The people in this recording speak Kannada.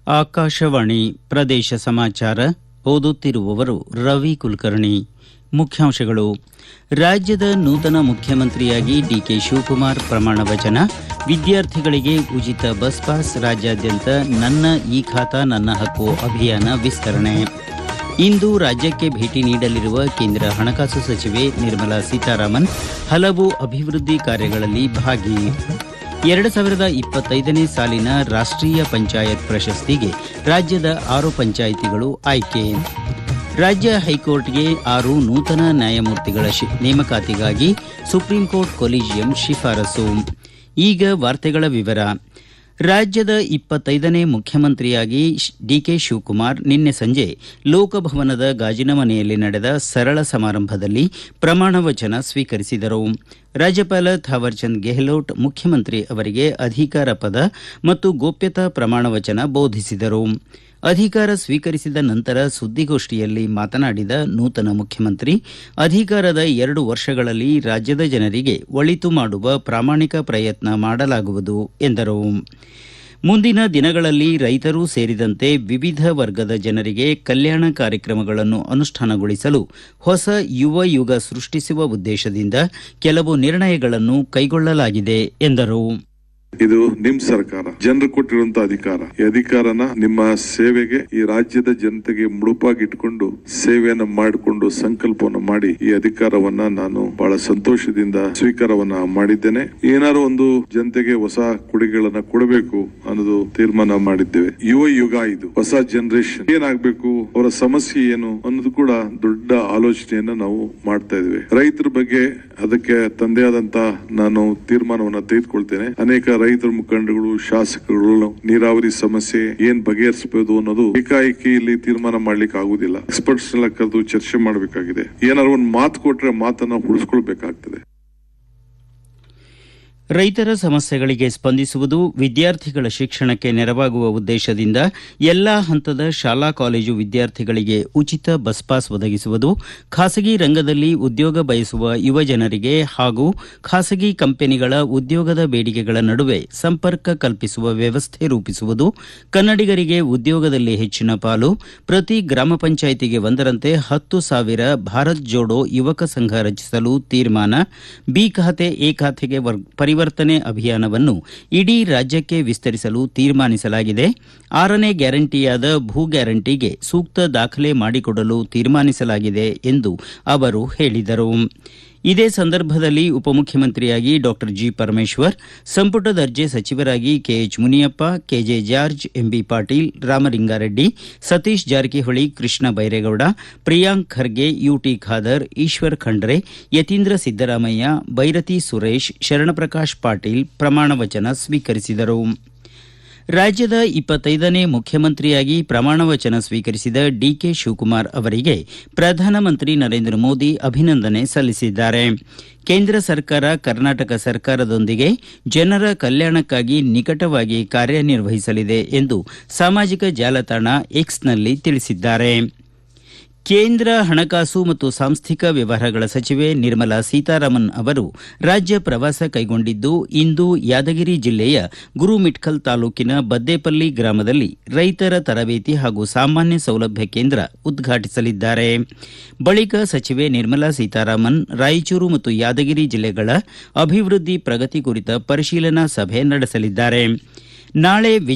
ಆಕಾಶವಾಣಿ ಪ್ರದೇಶ ಸಮಾಚಾರ ಓದುತ್ತಿರುವವರು ರವಿ ಕುಲಕರ್ಣಿ ಮುಖ್ಯಾಂಶಗಳು ರಾಜ್ಯದ ನೂತನ ಮುಖ್ಯಮಂತ್ರಿಯಾಗಿ ಡಿಕೆ ಶಿವಕುಮಾರ್ ಪ್ರಮಾಣ ವಚನ ವಿದ್ಯಾರ್ಥಿಗಳಿಗೆ ಉಚಿತ ಬಸ್ ಪಾಸ್ ರಾಜ್ಯಾದ್ಯಂತ ನನ್ನ ಇ ಖಾತಾ ನನ್ನ ಹಕ್ಕು ಅಭಿಯಾನ ವಿಸ್ತರಣೆ ಇಂದು ರಾಜ್ಯಕ್ಕೆ ಭೇಟಿ ನೀಡಲಿರುವ ಕೇಂದ್ರ ಹಣಕಾಸು ಸಚಿವೆ ನಿರ್ಮಲಾ ಸೀತಾರಾಮನ್ ಹಲವು ಅಭಿವೃದ್ಧಿ ಕಾರ್ಯಗಳಲ್ಲಿ ಭಾಗಿ ಎರಡು ಸಾವಿರದ ಇಪ್ಪತ್ತೈದನೇ ಸಾಲಿನ ರಾಷ್ಟ್ರೀಯ ಪಂಚಾಯತ್ ಪ್ರಶಸ್ತಿಗೆ ರಾಜ್ಯದ ಆರು ಪಂಚಾಯಿತಿಗಳು ಆಯ್ಕೆ ರಾಜ್ಯ ಹೈಕೋರ್ಟ್ಗೆ ಆರು ನೂತನ ನ್ಯಾಯಮೂರ್ತಿಗಳ ಶಿ- ನೇಮಕಾತಿಗಾಗಿ ಸುಪ್ರೀಂ ಕೋರ್ಟ್ ಕೊಲಿಜಿಯಂ ಶಿಫಾರಸು ಈಗ ವಾರ್ತೆಗಳ ವಿವರ ರಾಜ್ಯದ ಇಪ್ಪತ್ತೈದನೇ ಮುಖ್ಯಮಂತ್ರಿಯಾಗಿ ಶ್- ಡಿಕೆ ಶಿವಕುಮಾರ್ ನಿನ್ನೆ ಸಂಜೆ ಲೋಕಭವನದ ಗಾಜಿನ ಮನೆಯಲ್ಲಿ ನಡೆದ ಸರಳ ಸಮಾರಂಭದಲ್ಲಿ ಪ್ರಮಾಣ ವಚನ ಸ್ವೀಕರಿಸಿದರು ರಾಜ್ಯಪಾಲ ಥಾವರ್ಚಂದ್ ಗೆಹ್ಲೋಟ್ ಮುಖ್ಯಮಂತ್ರಿ ಅವರಿಗೆ ಅಧಿಕಾರ ಪದ ಮತ್ತು ಗೋಪ್ಯತಾ ಪ್ರಮಾಣ ವಚನ ಬೋಧಿಸಿದರು ಅಧಿಕಾರ ಸ್ವೀಕರಿಸಿದ ನಂತರ ಸುದ್ದಿಗೋಷ್ಠಿಯಲ್ಲಿ ಮಾತನಾಡಿದ ನೂತನ ಮುಖ್ಯಮಂತ್ರಿ ಅಧಿಕಾರದ ಎರಡು ವರ್ಷಗಳಲ್ಲಿ ರಾಜ್ಯದ ಜನರಿಗೆ ಒಳಿತು ಮಾಡುವ ಪ್ರಾಮಾಣಿಕ ಪ್ರಯತ್ನ ಮಾಡಲಾಗುವುದು ಎಂದರು ಮುಂದಿನ ದಿನಗಳಲ್ಲಿ ರೈತರೂ ಸೇರಿದಂತೆ ವಿವಿಧ ವರ್ಗದ ಜನರಿಗೆ ಕಲ್ಯಾಣ ಕಾರ್ಯಕ್ರಮಗಳನ್ನು ಅನುಷ್ಠಾನಗೊಳಿಸಲು ಹೊಸ ಯುವ ಯುಗ ಸೃಷ್ಟಿಸುವ ಉದ್ದೇಶದಿಂದ ಕೆಲವು ನಿರ್ಣಯಗಳನ್ನು ಕೈಗೊಳ್ಳಲಾಗಿದೆ ಎಂದರು ಇದು ನಿಮ್ ಸರ್ಕಾರ ಜನರು ಕೊಟ್ಟಿರುವಂತ ಅಧಿಕಾರ ಈ ಅಧಿಕಾರನ ನಿಮ್ಮ ಸೇವೆಗೆ ಈ ರಾಜ್ಯದ ಜನತೆಗೆ ಮುಡುಪಾಗಿಟ್ಕೊಂಡು ಸೇವೆಯನ್ನ ಮಾಡಿಕೊಂಡು ಸಂಕಲ್ಪವನ್ನು ಮಾಡಿ ಈ ಅಧಿಕಾರವನ್ನ ನಾನು ಬಹಳ ಸಂತೋಷದಿಂದ ಸ್ವೀಕಾರವನ್ನ ಮಾಡಿದ್ದೇನೆ ಏನಾದ್ರು ಒಂದು ಜನತೆಗೆ ಹೊಸ ಕೊಡುಗೆಗಳನ್ನ ಕೊಡಬೇಕು ಅನ್ನೋದು ತೀರ್ಮಾನ ಮಾಡಿದ್ದೇವೆ ಯುವ ಯುಗ ಇದು ಹೊಸ ಜನರೇಷನ್ ಏನಾಗ್ಬೇಕು ಅವರ ಸಮಸ್ಯೆ ಏನು ಅನ್ನೋದು ಕೂಡ ದೊಡ್ಡ ಆಲೋಚನೆಯನ್ನ ನಾವು ಮಾಡ್ತಾ ಇದ್ದೇವೆ ರೈತರ ಬಗ್ಗೆ ಅದಕ್ಕೆ ತಂದೆ ಆದಂತ ನಾನು ತೀರ್ಮಾನವನ್ನ ತೆಗೆದುಕೊಳ್ತೇನೆ ಅನೇಕ ರೈತರ ಮುಖಂಡಗಳು ಶಾಸಕರು ನೀರಾವರಿ ಸಮಸ್ಯೆ ಏನ್ ಬಗೆಹರಿಸಬಹುದು ಅನ್ನೋದು ಏಕಾಏಕಿ ಇಲ್ಲಿ ತೀರ್ಮಾನ ಮಾಡ್ಲಿಕ್ಕೆ ಆಗುದಿಲ್ಲ ಎಕ್ಸ್ಪರ್ಟ್ಸ್ ಎಲ್ಲ ಕರೆದು ಚರ್ಚೆ ಮಾಡಬೇಕಾಗಿದೆ ಏನಾದ್ರು ಒಂದು ಮಾತು ಕೊಟ್ರೆ ಮಾತನ್ನ ಉಳಿಸ್ಕೊಳ್ಬೇಕಾಗ್ತದೆ ರೈತರ ಸಮಸ್ಯೆಗಳಿಗೆ ಸ್ಪಂದಿಸುವುದು ವಿದ್ಯಾರ್ಥಿಗಳ ಶಿಕ್ಷಣಕ್ಕೆ ನೆರವಾಗುವ ಉದ್ದೇಶದಿಂದ ಎಲ್ಲಾ ಹಂತದ ಶಾಲಾ ಕಾಲೇಜು ವಿದ್ಯಾರ್ಥಿಗಳಿಗೆ ಉಚಿತ ಬಸ್ ಪಾಸ್ ಒದಗಿಸುವುದು ಖಾಸಗಿ ರಂಗದಲ್ಲಿ ಉದ್ಯೋಗ ಬಯಸುವ ಯುವ ಜನರಿಗೆ ಹಾಗೂ ಖಾಸಗಿ ಕಂಪನಿಗಳ ಉದ್ಯೋಗದ ಬೇಡಿಕೆಗಳ ನಡುವೆ ಸಂಪರ್ಕ ಕಲ್ಪಿಸುವ ವ್ಯವಸ್ಥೆ ರೂಪಿಸುವುದು ಕನ್ನಡಿಗರಿಗೆ ಉದ್ಯೋಗದಲ್ಲಿ ಹೆಚ್ಚಿನ ಪಾಲು ಪ್ರತಿ ಗ್ರಾಮ ಪಂಚಾಯಿತಿಗೆ ಒಂದರಂತೆ ಹತ್ತು ಸಾವಿರ ಭಾರತ್ ಜೋಡೋ ಯುವಕ ಸಂಘ ರಚಿಸಲು ತೀರ್ಮಾನ ಬಿ ಖಾತೆ ಎ ಖಾತೆಗೆ ವರ್- ಪರಿವರ್ತನೆ ಅಭಿಯಾನವನ್ನು ಇಡೀ ರಾಜ್ಯಕ್ಕೆ ವಿಸ್ತರಿಸಲು ತೀರ್ಮಾನಿಸಲಾಗಿದೆ ಆರನೇ ಗ್ಯಾರಂಟಿಯಾದ ಭೂ ಗ್ಯಾರಂಟಿಗೆ ಸೂಕ್ತ ದಾಖಲೆ ಮಾಡಿಕೊಡಲು ತೀರ್ಮಾನಿಸಲಾಗಿದೆ ಎಂದು ಅವರು ಹೇಳಿದರು ಇದೇ ಸಂದರ್ಭದಲ್ಲಿ ಉಪಮುಖ್ಯಮಂತ್ರಿಯಾಗಿ ಡಾಕ್ಟರ್ ಜಿ ಪರಮೇಶ್ವರ್ ಸಂಪುಟ ದರ್ಜೆ ಸಚಿವರಾಗಿ KH Muniyappa KJ George MB Patil Ramalinga Reddy Satish Jarkiholi Krishna Byre Gowda Priyank Kharge UT Khader Eshwar Khandre Yathindra Siddaramaiah Byrathi Suresh Sharanaprakash Patil ಪ್ರಮಾಣ ವಚನ ಸ್ವೀಕರಿಸಿದರು ರಾಜ್ಯದ ಇಪ್ಪತ್ತೈದನೇ ಮುಖ್ಯಮಂತ್ರಿಯಾಗಿ ಪ್ರಮಾಣ ವಚನ ಸ್ವೀಕರಿಸಿದ ಡಿಕೆ ಶಿವಕುಮಾರ್ ಅವರಿಗೆ ಪ್ರಧಾನಮಂತ್ರಿ ನರೇಂದ್ರ ಮೋದಿ ಅಭಿನಂದನೆ ಸಲ್ಲಿಸಿದ್ದಾರೆ ಕೇಂದ್ರ ಸರ್ಕಾರ ಕರ್ನಾಟಕ ಸರ್ಕಾರದೊಂದಿಗೆ ಜನರ ಕಲ್ಯಾಣಕ್ಕಾಗಿ ನಿಕಟವಾಗಿ ಕಾರ್ಯನಿರ್ವಹಿಸಲಿದೆ ಎಂದು ಸಾಮಾಜಿಕ ಜಾಲತಾಣ ಎಕ್ಸ್ನಲ್ಲಿ ತಿಳಿಸಿದ್ದಾರೆ ಕೇಂದ್ರ ಹಣಕಾಸು ಮತ್ತು ಸಾಂಸ್ಥಿಕ ವ್ಯವಹಾರಗಳ ಸಚಿವೆ ನಿರ್ಮಲಾ ಸೀತಾರಾಮನ್ ಅವರು ರಾಜ್ಯ ಪ್ರವಾಸ ಕೈಗೊಂಡಿದ್ದು ಇಂದು ಯಾದಗಿರಿ ಜಿಲ್ಲೆಯ ಗುರುಮಿಠ್ಕಲ್ ತಾಲೂಕಿನ ಬದ್ದೇಪಲ್ಲಿ ಗ್ರಾಮದಲ್ಲಿ ರೈತರ ತರಬೇತಿ ಹಾಗೂ ಸಾಮಾನ್ಯ ಸೌಲಭ್ಯ ಕೇಂದ್ರ ಉದ್ಘಾಟಿಸಲಿದ್ದಾರೆ ಬಳಿಕ ಸಚಿವೆ ನಿರ್ಮಲಾ ಸೀತಾರಾಮನ್ ರಾಯಚೂರು ಮತ್ತು ಯಾದಗಿರಿ ಜಿಲ್ಲೆಗಳ ಅಭಿವೃದ್ಧಿ ಪ್ರಗತಿ ಕುರಿತ ಪರಿಶೀಲನಾ ಸಭೆ ನಡೆಸಲಿದ್ದಾರೆ ನಾಳೆ